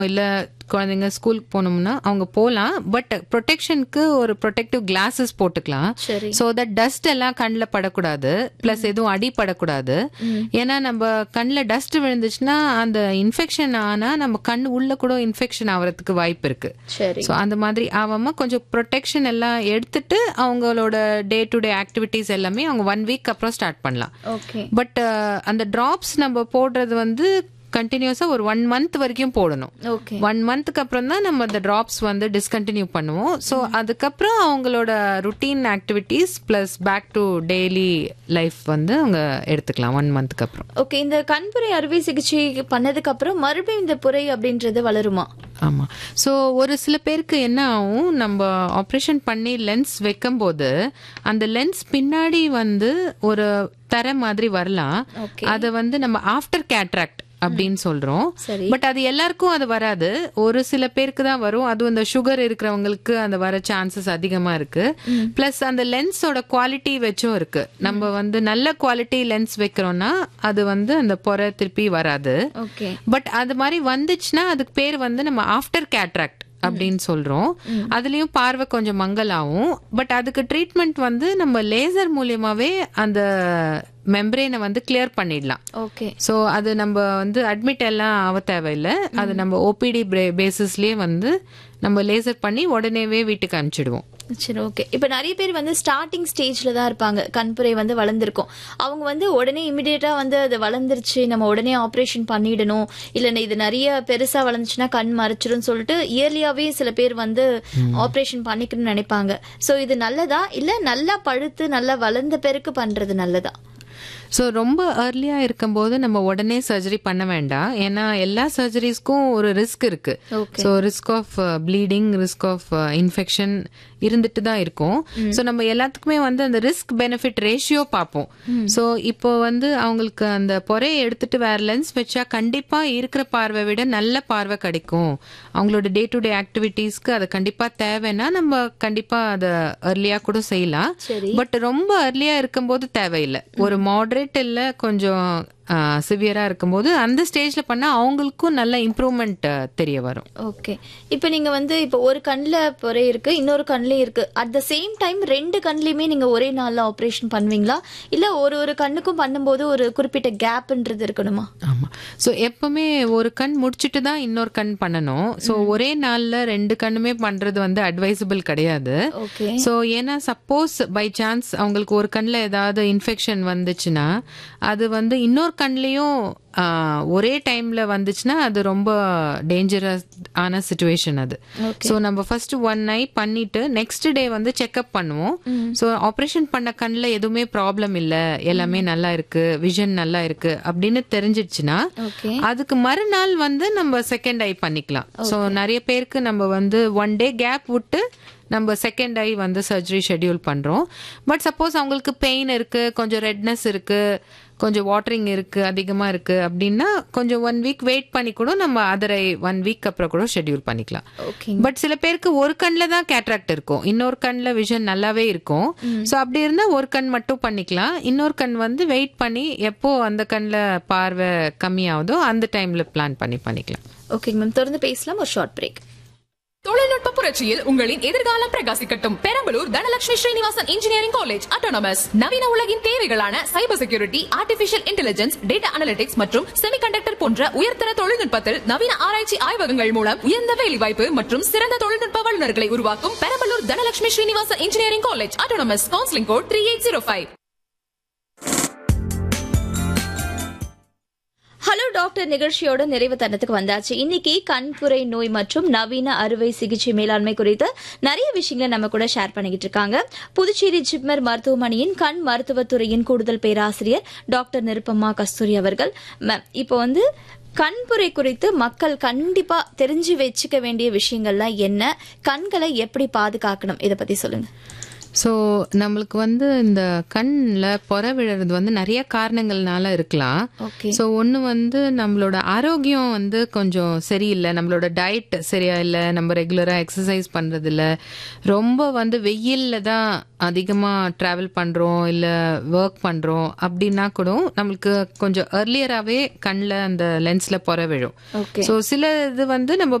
இல்ல குழந்தைங்க ஸ்கூலுக்கு போனோம்னா அவங்க போகலாம் பட் ப்ரொடெக்ஷனுக்கு ஒரு ப்ரொடெக்டிவ் கிளாஸஸ் போட்டுக்கலாம் சரி ஸோ தட் டஸ்ட் எல்லாம் கண்ணில் படக்கூடாது ப்ளஸ் எதுவும் அடி படக்கூடாது ஏன்னா நம்ம கண்ணில் டஸ்ட் விழுந்துச்சுன்னா அந்த இன்ஃபெக்ஷன் ஆனா நம்ம கண் உள்ள கூட இன்ஃபெக்ஷன் ஆகிறதுக்கு வாய்ப்பு இருக்கு சரி ஸோ அந்த மாதிரி ஆகாம கொஞ்சம் ப்ரொடெக்ஷன் எல்லாம் எடுத்துட்டு அவங்களோட டே டு டே ஆக்டிவிட்டீஸ் எல்லாமே அவங்க ஒன் வீக் அப்புறம் ஸ்டார்ட் பண்ணலாம் ஓகே பட் அந்த டிராப்ஸ் நம்ம போடுறது வந்து கண்டினியூஸா ஒரு ஒன் மந்த் வரைக்கும் போடணும் ஓகே ஒன் மந்த்துக்கு அப்புறம் தான் நம்ம அந்த டிராப்ஸ் வந்து டிஸ்கண்டினியூ பண்ணுவோம் ஸோ அதுக்கப்புறம் அவங்களோட routine activities plus back to daily life வந்து அவங்க எடுத்துக்கலாம் ஒன் மந்த்துக்கு அப்புறம் ஓகே இந்த கண்புரை அறுவை சிகிச்சை பண்ணதுக்கு அப்புறம் மறுபடியும் இந்த புரை அப்படின்றது வளருமா ஆமா ஸோ ஒரு சில பேருக்கு என்ன ஆகும் நம்ம ஆப்ரேஷன் பண்ணி லென்ஸ் வைக்கும்போது அந்த லென்ஸ் பின்னாடி வந்து ஒரு தர மாதிரி வரலாம் ஓகே அதை வந்து நம்ம ஆஃப்டர் கேட்ராக்ட் அப்படின்னு சொல்றோம் சரி பட் அது எல்லாருக்கும் அது வராது ஒரு சில பேருக்கு தான் வரும் அதுவும் இந்த சுகர் இருக்கிறவங்களுக்கு அந்த வர சான்சஸ் அதிகமா இருக்கு பிளஸ் அந்த லென்ஸோட குவாலிட்டி வச்சும் இருக்கு நம்ம வந்து நல்ல குவாலிட்டி லென்ஸ் வைக்கிறோம்னா அது வந்து அந்த பொறை திருப்பி வராது ஓகே பட் அது மாதிரி வந்துச்சுன்னா அதுக்கு பேர் வந்து நம்ம ஆஃப்டர் கேட்ராக்ட் அப்படின்னு சொல்றோம் அதுலயும் பார்வை கொஞ்சம் மங்கலாகும் பட் அதுக்கு ட்ரீட்மெண்ட் வந்து நம்ம லேசர் மூலியமாவே அந்த மெம்பரேனை வந்து கிளியர் பண்ணிடலாம் ஓகே ஸோ அது நம்ம வந்து அட்மிட் எல்லாம் ஆக தேவையில்லை அது நம்ம ஓபிடி பேசிஸ்லயே வந்து நம்ம லேசர் பண்ணி உடனேவே வீட்டுக்கு அனுப்பிச்சிடுவோம் சரி ஓகே இப்போ நிறைய பேர் வந்து ஸ்டார்டிங் ஸ்டேஜ்ல தான் இருப்பாங்க கண்புரை வந்து வளர்ந்துருக்கும் அவங்க வந்து உடனே இமிடியேட்டா வந்து அது வளர்ந்துருச்சு நம்ம உடனே ஆப்ரேஷன் பண்ணிடணும் இல்ல இது நிறைய பெருசா வளர்ந்துச்சுன்னா கண் மறைச்சிரும் சொல்லிட்டு இயர்லியாவே சில பேர் வந்து ஆப்ரேஷன் பண்ணிக்கணும்னு நினைப்பாங்க சோ இது நல்லதா இல்ல நல்லா பழுத்து நல்லா வளர்ந்த பிறகு பண்றது நல்லதா ஸோ ரொம்ப ஏர்லியா இருக்கும்போது நம்ம உடனே சர்ஜரி பண்ண வேண்டாம் ஏன்னா எல்லா சர்ஜரிஸ்க்கும் ஒரு ரிஸ்க் இருக்கு okay so risk of bleeding risk of infection இருந்துட்டு தான் இருக்கும் ஸோ நம்ம எல்லாத்துக்குமே வந்து அந்த ரிஸ்க் பெனிஃபிட் ரேஷியோ பார்ப்போம் ஸோ இப்போ வந்து அவங்களுக்கு அந்த பொறையை எடுத்துட்டு வேற லென்ஸ் வச்சா கண்டிப்பா இருக்கிற பார்வை விட நல்ல பார்வை கிடைக்கும் அவங்களோட டே டு டே ஆக்டிவிட்டீஸ்க்கு அது கண்டிப்பா தேவைன்னா நம்ம கண்டிப்பா அதை ஏர்லியா கூட செய்யலாம் சரி பட் ரொம்ப அர்லியா இருக்கும்போது தேவையில்லை ஒரு மாடரேட் இல்ல கொஞ்சம் சிவியரா இருக்கும்போது அந்த ஸ்டேஜ்ல பண்ணா அவங்களுக்கும் நல்ல இம்ப்ரூவ்மெண்ட் தெரிய வரும் ஓகே இப்போ நீங்க வந்து இப்போ ஒரு கண்ணுல பொறை இருக்கு இன்னொரு கண்ணுலயும் இருக்கு அட் த சேம் டைம் ரெண்டு கண்ணுலயுமே நீங்க ஒரே நாள்ல ஆபரேஷன் பண்ணுவீங்களா இல்ல ஒரு ஒரு கண்ணுக்கும் பண்ணும்போது ஒரு குறிப்பிட்ட கேப்ன்றது இருக்கணுமா ஆமா ஸோ எப்பவுமே ஒரு கண் முடிச்சிட்டு தான் இன்னொரு கண் பண்ணணும் ஸோ ஒரே நாள்ல ரெண்டு கண்ணுமே பண்றது வந்து அட்வைசபிள் கிடையாது ஓகே ஸோ ஏன்னா சப்போஸ் பை சான்ஸ் அவங்களுக்கு ஒரு கண்ணில் ஏதாவது இன்ஃபெக்ஷன் வந்துச்சுன்னா அது வந்து இன்னொரு கண்லேயும் ஒரே டைம்ல வந்துச்சுன்னா அது ரொம்ப டேஞ்சரஸ் ஆன சுச்சுவேஷன் அது Okay. ஸோ நம்ம ஃபர்ஸ்ட் ஒன் ஐ பண்ணிட்டு நெக்ஸ்ட் டே வந்து செக்அப் பண்ணுவோம் ஸோ ஆப்ரேஷன் பண்ண கண்ணில் எதுவுமே ப்ராப்ளம் இல்லை எல்லாமே நல்லா இருக்கு விஷன் நல்லா இருக்கு அப்படின்னு தெரிஞ்சிடுச்சுன்னா ஓகே அதுக்கு மறுநாள் வந்து நம்ம செகண்ட் ஐ பண்ணிக்கலாம் ஸோ நிறைய பேருக்கு நம்ம வந்து ஒன் டே கேப் விட்டு நம்ம செகண்ட் ஐ வந்து சர்ஜரி ஷெட்யூல் பண்றோம் பட் சப்போஸ் அவங்களுக்கு பெயின் இருக்கு கொஞ்சம் ரெட்னஸ் இருக்கு கொஞ்சம் வாட்டரிங் இருக்கு அதிகமா இருக்கு அப்படின்னா கொஞ்சம் ஒன் வீக் வெயிட் பண்ணி கூட நம்ம அதர் ஐ ஒன் வீக் அப்புறம் கூட ஷெட்யூல் பண்ணிக்கலாம் ஓகே பட் சில பேருக்கு ஒரு கண்ணில் தான் கேட்ராக்ட் இருக்கும் இன்னொரு கண்ணில் விஷன் நல்லாவே இருக்கும் ஸோ அப்படி இருந்தா ஒரு கண் மட்டும் பண்ணிக்கலாம் இன்னொரு கண் வந்து வெயிட் பண்ணி எப்போ அந்த கண்ணில் பார்வை கம்மியாகுதோ அந்த டைம்ல பிளான் பண்ணி பண்ணிக்கலாம் ஓகே மேம் தொடர்ந்து பேசலாம் ஒரு ஷார்ட் பிரேக் தொழில்நுட்ப புரட்சியில் உங்களின் எதிர்காலம் பிரகாசிக்கட்டும் Perambalur Dhanalakshmi Srinivasan engineering college autonomous நவீன உலகின் தேவைகளான cyber security artificial intelligence data analytics மற்றும் செமிகண்டக்டர் போன்ற உயர்தர தொழில்நுட்பத்தில் நவீன ஆராய்ச்சி ஆய்வகங்கள் மூலம் உயர்ந்த வேலைவாய்ப்பு மற்றும் சிறந்த தொழில்நுட்ப வல்லுநர்களை உருவாக்கும் Perambalur Dhanalakshmi Srinivasan engineering college autonomous counselling code three eight zero five hello doctor நிகழ்ச்சியோட நிறைவு தருணத்துக்கு வந்தாச்சு இன்னைக்கு கண்புரை நோய் மற்றும் நவீன அறுவை சிகிச்சை மேலாண்மை குறித்த நிறைய விஷயங்களை நம்ம கூட ஷேர் பண்ணிக்கிட்டு இருக்காங்க புதுச்சேரி ஜிப்மர் மருத்துவமனையின் கண் மருத்துவத்துறையின் கூடுதல் பேராசிரியர் டாக்டர் நிருப்பம்மா கஸ்தூரி அவர்கள் மேம் இப்போ வந்து கண்புரை குறித்து மக்கள் கண்டிப்பா தெரிஞ்சு வச்சுக்க வேண்டிய விஷயங்கள்லாம் என்ன கண்களை எப்படி பாதுகாக்கணும் இதை பத்தி சொல்லுங்க ஸோ நம்மளுக்கு வந்து இந்த கண்ணில் பொற விழுறது வந்து நிறைய காரணங்கள்னால இருக்கலாம் ஓகே ஸோ ஒன்று வந்து நம்மளோட ஆரோக்கியம் வந்து கொஞ்சம் சரியில்லை நம்மளோட டயட் சரியா இல்லை நம்ம ரெகுலராக எக்ஸசைஸ் பண்ணுறது இல்ல ரொம்ப வந்து வெயில்ல தான் அதிகமாக ட்ராவல் பண்ணுறோம் இல்லை ஒர்க் பண்ணுறோம் அப்படின்னா கூட நம்மளுக்கு கொஞ்சம் ஏர்லியராகவே கண்ணில் அந்த லென்ஸில் பொற விழும் ஓகே ஸோ சில இது வந்து நம்ம